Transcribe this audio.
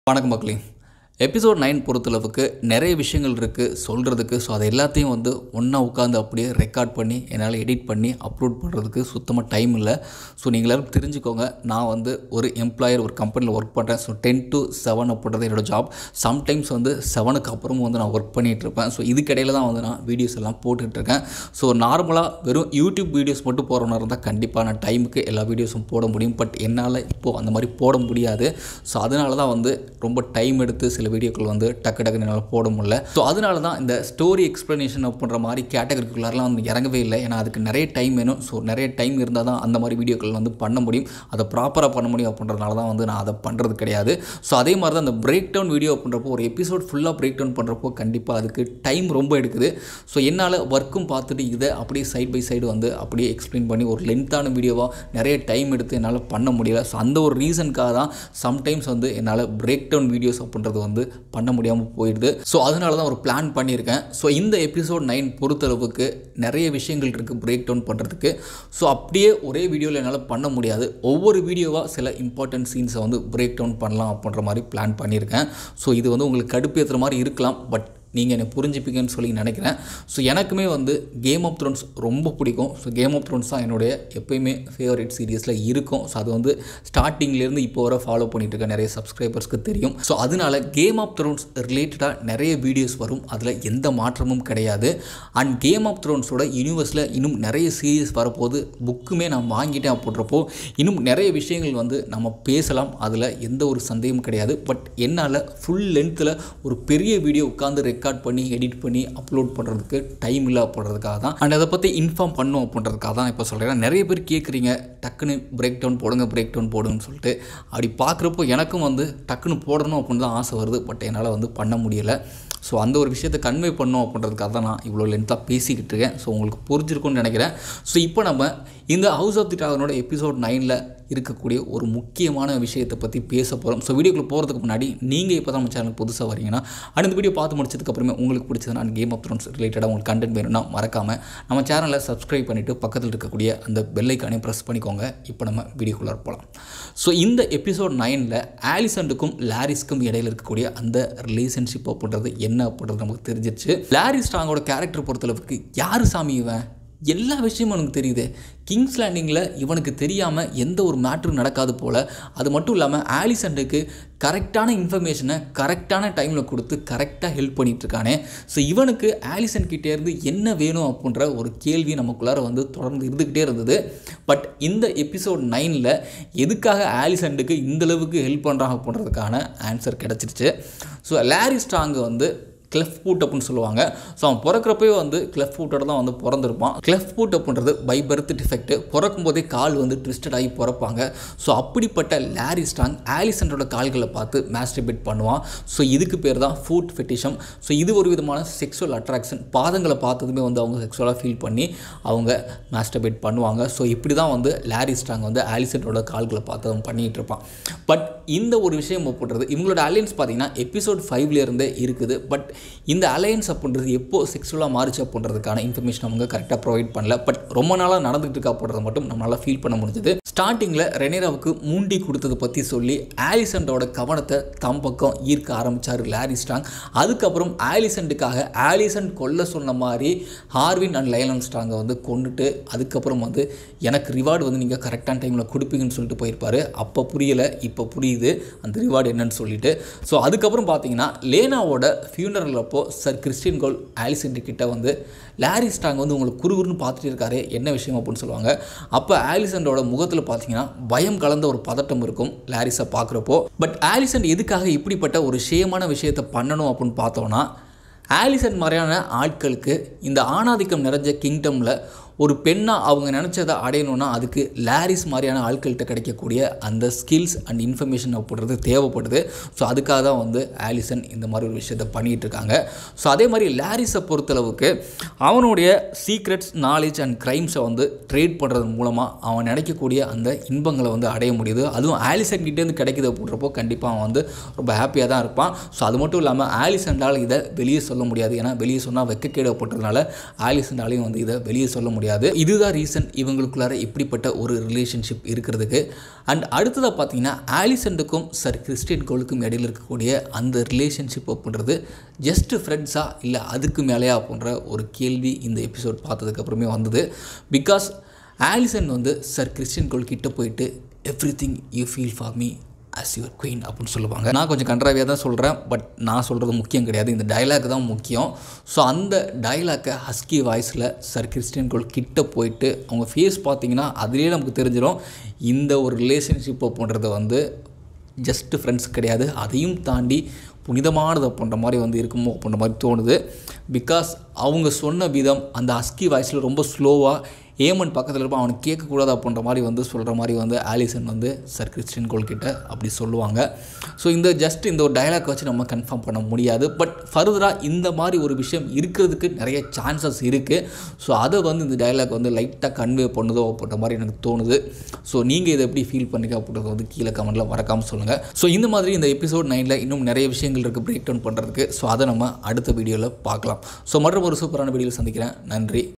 வணக்கம் மக்களே episode nine பொறுத்தளவுக்கு நிறைய விஷயங்கள் இருக்குது சொல்கிறதுக்கு ஸோ அதை எல்லாத்தையும் வந்து ஒன்றா உட்காந்து அப்படியே ரெக்கார்ட் பண்ணி என்னால் எடிட் பண்ணி அப்லோட் பண்ணுறதுக்கு சுத்தமாக டைம் இல்லை ஸோ நீங்கள் எல்லாரும் தெரிஞ்சுக்கோங்க நான் வந்து ஒரு எம்ப்ளாயர் ஒரு கம்பெனியில் ஒர்க் பண்ணுறேன் ஸோ டென் டு செவன் அப்படின்றது என்னோடய ஜாப் சம்டைம்ஸ் வந்து செவனுக்கு அப்புறமும் வந்து நான் ஒர்க் பண்ணிகிட்டு இருப்பேன் ஸோ இதுக்கிடையில் தான் வந்து நான் வீடியோஸ் எல்லாம் போட்டுட்ருக்கேன் ஸோ நார்மலாக வெறும் யூடியூப் வீடியோஸ் மட்டும் போகிறவனா இருந்தால் கண்டிப்பாக நான் டைமுக்கு எல்லா வீடியோஸும் போட முடியும் பட் என்னால் இப்போது அந்த மாதிரி போட முடியாது ஸோ அதனால தான் வந்து ரொம்ப டைம் எடுத்து சில வீடியோக்கள் வந்து டக்கு டக்குன்னு என்னால் போட முடியல ஸோ அதனால தான் இந்த ஸ்டோரி எக்ஸ்ப்ளனேஷன் அப்படின்ற மாதிரி கேட்டகரிக்குள்ளாரெலாம் வந்து இறங்கவே இல்லை ஏன்னா அதுக்கு நிறைய டைம் வேணும் ஸோ நிறைய டைம் இருந்தால் தான் அந்த மாதிரி வீடியோக்கள் வந்து பண்ண முடியும் அதை ப்ராப்பராக பண்ண முடியும் அப்படின்றதுனால தான் வந்து நான் அதை பண்ணுறது கிடையாது ஸோ அதே மாதிரி தான் அந்த பிரேக் டவுன் வீடியோ பண்ணுறப்போ ஒரு எபிசோட் ஃபுல்லாக பிரேக் டவுன் பண்ணுறப்போ கண்டிப்பாக அதுக்கு டைம் ரொம்ப எடுக்குது ஸோ என்னால் ஒர்க்கும் பார்த்துட்டு இதை அப்படியே சைட் பை சைடு வந்து அப்படியே எக்ஸ்பிளைன் பண்ணி ஒரு லென்த்தான வீடியோவாக நிறைய டைம் எடுத்து என்னால் பண்ண முடியல ஸோ அந்த ஒரு ரீசனுக்காக தான் சம்டைம்ஸ் வந்து என்னால் பிரேக் டவுன் வீடியோஸ் அப்படின்றது வந்து பண்ண முடியாமல் போயிடுது ஸோ அதனால தான் ஒரு பிளான் பண்ணியிருக்கேன் ஸோ இந்த எபிசோட் நைன் பொறுத்தளவுக்கு நிறைய விஷயங்கள் இருக்குது பிரேக் டவுன் பண்ணுறதுக்கு ஸோ அப்படியே ஒரே வீடியோவில் என்னால் பண்ண முடியாது ஒவ்வொரு வீடியோவாக சில இம்பார்ட்டன்ட் சீன்ஸை வந்து பிரேக் டவுன் பண்ணலாம் அப்படின்ற மாதிரி பிளான் பண்ணியிருக்கேன் ஸோ இது வந்து உங்களுக்கு கடுப்பேற்றுற மாதிரி இருக்கலாம் பட் நீங்கள் என்னை புரிஞ்சுப்பீங்கன்னு சொல்லி நினைக்கிறேன் ஸோ எனக்குமே வந்து கேம் ஆஃப் த்ரோன்ஸ் ரொம்ப பிடிக்கும் ஸோ கேம் ஆஃப் த்ரோன்ஸ் தான் என்னுடைய எப்பயுமே ஃபேவரட் சீரியஸில் இருக்கும் ஸோ அது வந்து ஸ்டார்டிங்லேருந்து இப்போ வர ஃபாலோ பண்ணிட்டு இருக்க நிறைய சப்ஸ்கிரைபர்ஸ்க்கு தெரியும் ஸோ அதனால கேம் ஆஃப் த்ரோன்ஸ் ரிலேட்டடாக நிறைய வீடியோஸ் வரும் அதில் எந்த மாற்றமும் கிடையாது அண்ட் கேம் ஆஃப் த்ரோன்ஸோட யூனிவர்ஸில் இன்னும் நிறைய சீரியஸ் வரப்போது புக்குமே நான் வாங்கிட்டேன் அப்படின்றப்போ இன்னும் நிறைய விஷயங்கள் வந்து நம்ம பேசலாம் அதில் எந்த ஒரு சந்தேகமும் கிடையாது பட் என்னால் ஃபுல் லென்த்தில் ஒரு பெரிய வீடியோ உட்காந்து ரெக்கார்ட் பண்ணி எடிட் பண்ணி அப்லோட் பண்ணுறதுக்கு டைம் இல்லை அப்படின்றதுக்காக தான் அண்ட் அதை பற்றி இன்ஃபார்ம் பண்ணும் அப்படின்றதுக்காக தான் இப்போ சொல்கிறேன் நிறைய பேர் கேட்குறீங்க டக்குன்னு பிரேக் டவுன் போடுங்க பிரேக் டவுன் போடுங்கன்னு சொல்லிட்டு அப்படி பார்க்குறப்போ எனக்கும் வந்து டக்குன்னு போடணும் அப்படின்னு தான் ஆசை வருது பட் என்னால் வந்து பண்ண முடியலை ஸோ அந்த ஒரு விஷயத்தை கன்வே பண்ணோம் அப்படின்றதுக்காக தான் நான் இவ்வளோ லென்த்தாக பேசிக்கிட்டு இருக்கேன் ஸோ உங்களுக்கு புரிஞ்சிருக்கும்னு நினைக்கிறேன் ஸோ இப்போ நம்ம இந்த ஹவுஸ் ஆஃப் தி ட்ராகனோட எபிசோட் நைனில் இருக்கக்கூடிய ஒரு முக்கியமான விஷயத்தை பற்றி பேச போகிறோம் ஸோ வீடியோக்குள்ள போகிறதுக்கு முன்னாடி நீங்கள் இப்போ தான் நம்ம சேனல் புதுசாக வரீங்கன்னா அண்ட் இந்த வீடியோ பார்த்து முடிச்சதுக்கப்புறமே உங்களுக்கு பிடிச்சதுன்னா கேம் ஆஃப் த்ரோன்ஸ் ரிலேட்டடாக உங்களுக்கு கண்டென்ட் வேணும்னா மறக்காமல் நம்ம சேனலை சப்ஸ்கிரைப் பண்ணிவிட்டு பக்கத்தில் இருக்கக்கூடிய அந்த பெல்லைக்கானே ப்ரெஸ் பண்ணிக்கோங்க இப்போ நம்ம வீடியோக்குள்ளே போகலாம் ஸோ இந்த எபிசோட் நைனில் ஆலிசண்டுக்கும் லாரிஸ்க்கும் இடையில இருக்கக்கூடிய அந்த ரிலேஷன்ஷிப் அப்படின்றது என்ன அப்படின்றது நமக்கு தெரிஞ்சிருச்சு லாரி ஸ்ட்ராங்கோட கேரக்டர் பொறுத்தளவுக்கு யார் சாமி இவன் எல்லா விஷயமும் எனக்கு தெரியுது கிங்ஸ் லேண்டிங்கில் இவனுக்கு தெரியாமல் எந்த ஒரு மேட்ரும் நடக்காது போல் அது மட்டும் இல்லாமல் ஆலிசண்டுக்கு கரெக்டான இன்ஃபர்மேஷனை கரெக்டான டைமில் கொடுத்து கரெக்டாக ஹெல்ப் பண்ணிகிட்டு இருக்கானே ஸோ இவனுக்கு ஆலிசன் கிட்டேருந்து என்ன வேணும் அப்படின்ற ஒரு கேள்வி நமக்குள்ளார வந்து தொடர்ந்து இருந்துக்கிட்டே இருந்தது பட் இந்த எபிசோட் நைனில் எதுக்காக ஆலிசண்டுக்கு இந்தளவுக்கு ஹெல்ப் பண்ணுறாங்க அப்படின்றதுக்கான ஆன்சர் கிடச்சிருச்சு ஸோ லாரி ஸ்ட்ராங்கு வந்து கிளெஃப் பூட் அப்படின்னு சொல்லுவாங்க ஸோ அவன் பிறக்கிறப்பவே வந்து கிளெஃப் பூட்டோட தான் வந்து பிறந்திருப்பான் கிளெஃப் பூட் அப்படின்றது பை பர்த் டிஃபெக்ட் பிறக்கும் போதே கால் வந்து ட்விஸ்டட் ஆகி பிறப்பாங்க ஸோ அப்படிப்பட்ட லாரி ஸ்ட்ராங் ஆலிசண்டோட கால்களை பார்த்து மேஸ்டிபேட் பண்ணுவான் ஸோ இதுக்கு பேர் தான் ஃபுட் ஃபெட்டிஷம் ஸோ இது ஒரு விதமான செக்ஸுவல் அட்ராக்ஷன் பாதங்களை பார்த்ததுமே வந்து அவங்க செக்ஸுவலாக ஃபீல் பண்ணி அவங்க மேஸ்டபேட் பண்ணுவாங்க ஸோ இப்படி தான் வந்து லாரி ஸ்ட்ராங் வந்து ஆலிசண்டோட கால்களை பார்த்து அவன் பண்ணிகிட்டு இருப்பான் பட் இந்த ஒரு விஷயம் ஒப்புன்றது இவங்களோட அலையன்ஸ் பார்த்தீங்கன்னா எபிசோட் ஃபைவ்லேருந்தே இருக்குது பட் இந்த அலையன்ஸ் அப்படின்றது எப்போ செக்ஸுவலாக மாறிச்சு அப்படின்றதுக்கான இன்ஃபர்மேஷன் அவங்க கரெக்டாக ப்ரொவைட் பண்ணல பட் ரொம்ப நாளாக நடந்துகிட்டு இருக்கா அப்படின்றத மட்டும் நம்மளால் ஃபீல் பண்ண முடிஞ்சது ஸ்டார்டிங்கில் ரெனேராவுக்கு மூண்டி கொடுத்ததை பற்றி சொல்லி ஆலிசண்டோட கவனத்தை தம் பக்கம் ஈர்க்க ஆரம்பித்தார் லாரி ஸ்ட்ராங் அதுக்கப்புறம் ஆலிசண்டுக்காக ஆலிசண்ட் கொல்ல சொன்ன மாதிரி ஹார்வின் அண்ட் லைலன் ஸ்ட்ராங்கை வந்து கொண்டுட்டு அதுக்கப்புறம் வந்து எனக்கு ரிவார்டு வந்து நீங்கள் கரெக்டான டைமில் கொடுப்பீங்கன்னு சொல்லிட்டு போயிருப்பார் அப்போ புரியலை இப்போ புரியுது அந்த ரிவார்டு என்னன்னு சொல்லிட்டு ஸோ அதுக்கப்புறம் பார்த்தீங்கன்னா லேனாவோட ஃபியூனரல் அப்போ சார் கிறிஸ்டின் கோல் ஆலிசன் கிட்ட வந்து லாரி ஸ்ட்ராங் வந்து உங்களுக்கு குறுகுறுன்னு பார்த்துட்டு இருக்காரு என்ன விஷயம் அப்படின்னு சொல்லுவாங்க அப்போ ஆலிசண்டோட முகத்தில் பார்த்தீங்கன்னா பயம் கலந்த ஒரு பதட்டம் இருக்கும் லாரிஸை பார்க்குறப்போ பட் ஆலிசன் எதுக்காக இப்படிப்பட்ட ஒரு ஷேமான விஷயத்தை பண்ணணும் அப்படின்னு பார்த்தோன்னா ஆலிசன் மாதிரியான ஆட்களுக்கு இந்த ஆணாதிக்கம் நிறைஞ்ச கிங்டமில் ஒரு பெண்ணாக அவங்க நினச்சதை அடையணும்னா அதுக்கு லாரிஸ் மாதிரியான ஆட்கள்கிட்ட கிடைக்கக்கூடிய அந்த ஸ்கில்ஸ் அண்ட் இன்ஃபர்மேஷன் அப்படின்றது தேவைப்படுது ஸோ அதுக்காக தான் வந்து ஆலிசன் இந்த மாதிரி ஒரு விஷயத்தை பண்ணிகிட்டு இருக்காங்க ஸோ அதே மாதிரி லாரிஸை பொறுத்தளவுக்கு அவனுடைய சீக்ரெட்ஸ் நாலேஜ் அண்ட் க்ரைம்ஸை வந்து ட்ரேட் பண்ணுறது மூலமாக அவன் நினைக்கக்கூடிய அந்த இன்பங்களை வந்து அடைய முடியுது அதுவும் ஆலிசன் கிட்டேருந்து கிடைக்குது அப்படின்றப்போ கண்டிப்பாக அவன் வந்து ரொம்ப ஹாப்பியாக தான் இருப்பான் ஸோ அது மட்டும் இல்லாமல் ஆலிசண்டால் இதை வெளியே சொல்ல முடியாது ஏன்னா வெளியே சொன்னால் வெக்கக்கேடு அப்படின்றதுனால ஆலிசண்டாலையும் வந்து இதை வெளியே சொல்ல முடியாது முடியாது இதுதான் ரீசன் இவங்களுக்குள்ளார இப்படிப்பட்ட ஒரு ரிலேஷன்ஷிப் இருக்கிறதுக்கு அண்ட் அடுத்ததாக பார்த்தீங்கன்னா ஆலிசண்டுக்கும் சர் கிறிஸ்டியன் கோலுக்கும் இடையில் இருக்கக்கூடிய அந்த ரிலேஷன்ஷிப் அப்படின்றது ஜஸ்ட் ஃப்ரெண்ட்ஸா இல்லை அதுக்கு மேலேயா அப்படின்ற ஒரு கேள்வி இந்த எபிசோட் பார்த்ததுக்கப்புறமே வந்தது பிகாஸ் ஆலிசன் வந்து சர் கிறிஸ்டியன் கோல் கிட்ட போயிட்டு everything you feel for me as your queen அப்படின்னு சொல்லுவாங்க நான் கொஞ்சம் கன்றாவியாக தான் சொல்கிறேன் பட் நான் சொல்கிறது முக்கியம் கிடையாது இந்த டைலாக் தான் முக்கியம் ஸோ அந்த டைலாக்கை ஹஸ்கி வாய்ஸில் சர் கிறிஸ்டியன் கோல் கிட்ட போயிட்டு அவங்க ஃபேஸ் பார்த்தீங்கன்னா அதுலேயே நமக்கு தெரிஞ்சிடும் இந்த ஒரு ரிலேஷன்ஷிப் அப்படின்றது வந்து ஜஸ்ட் ஃப்ரெண்ட்ஸ் கிடையாது அதையும் தாண்டி புனிதமானது அப்படின்ற மாதிரி வந்து இருக்குமோ அப்படின்ற மாதிரி தோணுது பிகாஸ் அவங்க சொன்ன விதம் அந்த அஸ்கி வாய்ஸில் ரொம்ப ஸ்லோவாக ஏமன் பக்கத்தில் இருப்பான் அவனுக்கு கேட்கக்கூடாது அப்படின்ற மாதிரி வந்து சொல்கிற மாதிரி வந்து ஆலிசன் வந்து சர் கிறிஸ்டியன் கோல் கிட்ட அப்படி சொல்லுவாங்க ஸோ இந்த ஜஸ்ட் இந்த ஒரு டைலாக் வச்சு நம்ம கன்ஃபார்ம் பண்ண முடியாது பட் ஃபர்தராக இந்த மாதிரி ஒரு விஷயம் இருக்கிறதுக்கு நிறைய சான்சஸ் இருக்குது ஸோ அதை வந்து இந்த டைலாக் வந்து லைட்டாக கன்வே பண்ணுதோ அப்படின்ற மாதிரி எனக்கு தோணுது ஸோ நீங்கள் இதை எப்படி ஃபீல் பண்ணீங்க அப்படின்றத வந்து கீழே கமெண்ட்டில் மறக்காமல் சொல்லுங்கள் ஸோ இந்த மாதிரி இந்த எபிசோட் நைனில் இன்னும் நிறைய விஷயங்கள் இருக்குது பிரேக் டவுன் பண்ணுறதுக்கு ஸோ அதை நம்ம அடுத்த வீடியோவில் பார்க்கலாம் ஸோ மற்றும் ஒரு சூப்பரான வீடியோவில் சந்திக்கிறேன் நன்றி